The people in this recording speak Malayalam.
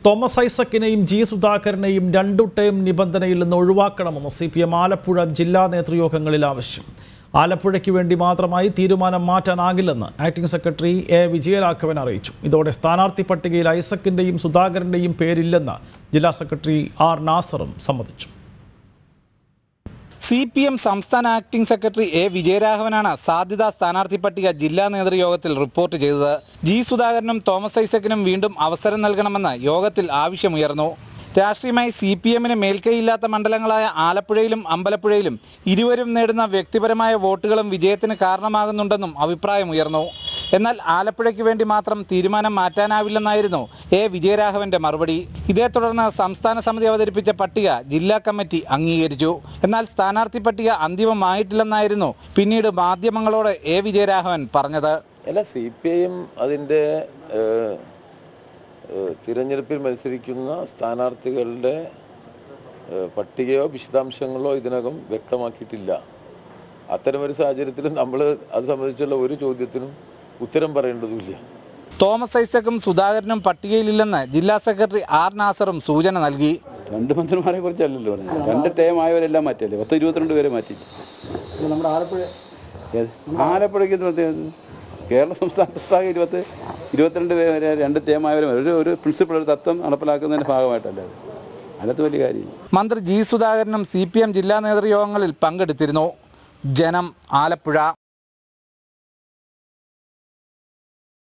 തോമസ് ഐസക്കിനെയും ജി സുധാകരനെയും രണ്ടു ടേം നിബന്ധനയിൽ നിന്ന് ഒഴിവാക്കണമെന്ന് സി പി എം ആലപ്പുഴ ജില്ലാ നേതൃയോഗങ്ങളിൽ ആവശ്യം ആലപ്പുഴയ്ക്ക് വേണ്ടി മാത്രമായി തീരുമാനം മാറ്റാനാകില്ലെന്ന് ആക്ടിംഗ് സെക്രട്ടറി എ വിജയരാഘവൻ അറിയിച്ചു ഇതോടെ സ്ഥാനാർത്ഥി പട്ടികയിൽ ഐസക്കിന്റെയും സുധാകരന്റെയും പേരില്ലെന്ന് ജില്ലാ സെക്രട്ടറി ആർ നാസറും സമ്മതിച്ചു സി പി എം സംസ്ഥാന ആക്ടിംഗ് സെക്രട്ടറി എ വിജയരാഘവനാണ് സാധ്യതാ സ്ഥാനാർത്ഥി പട്ടിക ജില്ലാ നേതൃയോഗത്തിൽ റിപ്പോർട്ട് ചെയ്തത് ജി സുധാകരനും തോമസ് ഐസക്കിനും വീണ്ടും അവസരം നൽകണമെന്ന് യോഗത്തിൽ ആവശ്യമുയർന്നു രാഷ്ട്രീയമായി സി പി എമ്മിന് മേൽക്കൈയില്ലാത്ത മണ്ഡലങ്ങളായ ആലപ്പുഴയിലും അമ്പലപ്പുഴയിലും ഇരുവരും നേടുന്ന വ്യക്തിപരമായ വോട്ടുകളും വിജയത്തിന് കാരണമാകുന്നുണ്ടെന്നും അഭിപ്രായമുയർന്നു എന്നാൽ ആലപ്പുഴയ്ക്ക് വേണ്ടി മാത്രം തീരുമാനം മാറ്റാനാവില്ലെന്നായിരുന്നു എ വിജയരാഘവന്റെ മറുപടി ഇതേ തുടർന്ന് സംസ്ഥാന സമിതി അവതരിപ്പിച്ച പട്ടിക ജില്ലാ കമ്മിറ്റി അംഗീകരിച്ചു എന്നാൽ സ്ഥാനാർത്ഥി പട്ടിക അന്തിമമായിട്ടില്ലെന്നായിരുന്നു പിന്നീട് മാധ്യമങ്ങളോട് എ വിജയരാഘവൻ പറഞ്ഞത് അല്ല സി പി ഐ എം അതിൻ്റെ ഏഹ്, ഏഹ്, തിരഞ്ഞെടുപ്പിൽ മത്സരിക്കുന്ന സ്ഥാനാർത്ഥികളുടെ ഏഹ്, പട്ടികയോ വിശദാംശങ്ങളോ ഇതിനകം വ്യക്തമാക്കിയിട്ടില്ല അത്തരമൊരു സാഹചര്യത്തിൽ നമ്മൾ അത് സംബന്ധിച്ചുള്ള ഒരു ചോദ്യത്തിനും ഉത്തരം പറയേണ്ടതുമില്ല തോമസ് ഐസക്കും സുധാകരനും പട്ടികയിലില്ലെന്ന് ജില്ലാ സെക്രട്ടറി ആർ നാസറും സൂചന നൽകി രണ്ട് മന്ത്രിമാരെ കുറിച്ചല്ലല്ലോ പറഞ്ഞത് രണ്ട് ടൈം ആയവരെല്ലാം മാറ്റിയല്ലേ പത്ത് ഇരുപത്തിരണ്ട് പേരെ മാറ്റി നമ്മുടെ ആലപ്പുഴ ഏത്? ആലപ്പുഴയ്ക്ക് എന്ത് പ്രത്യേകത? കേരള സംസ്ഥാനത്തൊട്ടാകെ ഇരുപത്തി ഇരുപത്തിരണ്ട് പേരെ രണ്ട് ടൈം ആയവരും ഒരു ഒരു പ്രിൻസിപ്പൾ ഒരു തത്വം നടപ്പിലാക്കുന്നതിൻ്റെ ഭാഗമായിട്ടല്ലേ അത് അതിനകത്ത് വലിയ കാര്യമില്ല മന്ത്രി ജി സുധാകരനും സി പി എം ജില്ലാ നേതൃയോഗങ്ങളിൽ പങ്കെടുത്തിരുന്നു ജനം ആലപ്പുഴ